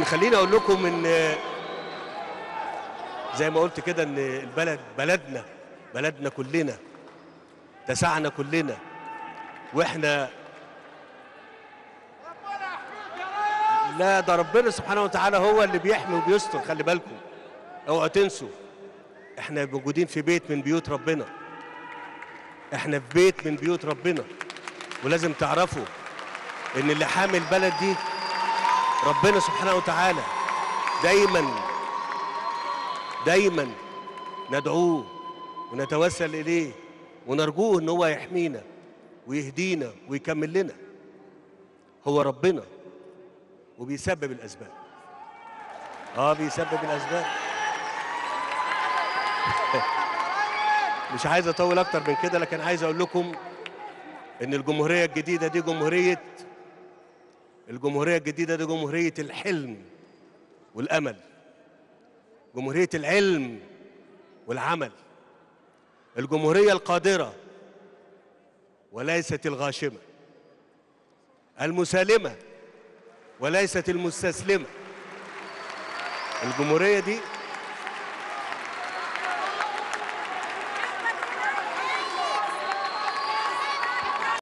خليني اقول لكم ان زي ما قلت كده ان البلد بلدنا بلدنا كلنا تسعنا كلنا واحنا لا ده ربنا سبحانه وتعالى هو اللي بيحمي وبيستر خلي بالكم اوعوا تنسوا احنا موجودين في بيت من بيوت ربنا احنا في بيت من بيوت ربنا ولازم تعرفوا ان اللي حامي البلد دي ربنا سبحانه وتعالى دايما دايما ندعوه ونتوسل اليه ونرجوه ان هو يحمينا ويهدينا ويكمل لنا هو ربنا وبيسبب الاسباب اه بيسبب الاسباب مش عايز اطول اكتر من كده لكن عايز اقول لكم ان الجمهوريه الجديده دي جمهوريه الجمهوريه الجديده دي جمهوريه الحلم والامل جمهوريه العلم والعمل الجمهوريه القادره وليست الغاشمه المسالمه وليست المستسلمه الجمهوريه دي